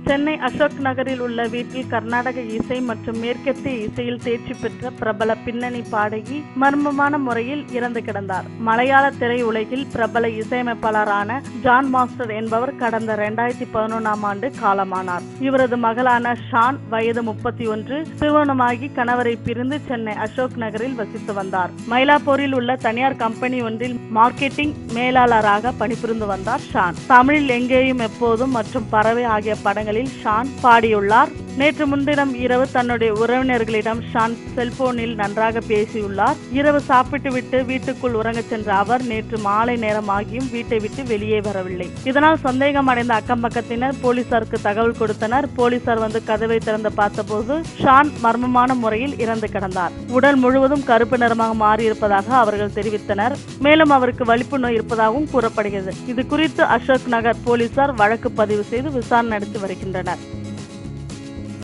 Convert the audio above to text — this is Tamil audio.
சென்னை அசோக் நகரில் உள்ள வீட்டில் கர்நாடக இசை மற்றும் மேற்கத்திய இசையில் தேர்ச்சி பெற்ற பிரபல பின்னணி பாடகி மர்மமான முறையில் இறந்து கிடந்தார் மலையாள திரையுலகில் பிரபல இசையமைப்பாளரான ஜான் மாஸ்டர் என்பவர் கடந்த இரண்டாயிரத்தி பதினொன்றாம் ஆண்டு காலமானார் இவரது மகளான ஷான் வயது முப்பத்தி ஒன்று திருமணமாகி கணவரை பிரிந்து சென்னை அசோக் நகரில் வசித்து வந்தார் மயிலாப்பூரில் உள்ள தனியார் கம்பெனி ஒன்றில் மார்க்கெட்டிங் மேலாளராக பணிபுரிந்து வந்தார் ஷான் தமிழில் எங்கேயும் எப்போதும் மற்றும் பறவை ஆகிய படங்களில் ஷான் பாடியுள்ளார் நேற்று முன்தினம் இரவு தன்னுடைய உறவினர்களிடம் ஷான் செல்போனில் நன்றாக பேசியுள்ளார் இரவு சாப்பிட்டு விட்டு வீட்டுக்குள் உறங்கச் சென்ற அவர் நேற்று மாலை நேரமாகியும் வீட்டை விட்டு வெளியே வரவில்லை இதனால் சந்தேகம் அடைந்த அக்கம் பக்கத்தினர் போலீசாருக்கு தகவல் கொடுத்தனர் போலீசார் வந்து கதவை திறந்து பார்த்தபோது ஷான் மர்மமான முறையில் இறந்து கிடந்தார் உடல் முழுவதும் கருப்பு நிறமாக மாறியிருப்பதாக அவர்கள் தெரிவித்தனர் மேலும் அவருக்கு வலிப்பு நோய் இருப்பதாகவும் கூறப்படுகிறது இது குறித்து அசோக் நகர் போலீசார் வழக்கு பதிவு செய்து விசாரணை நடத்தி வருகின்றனர்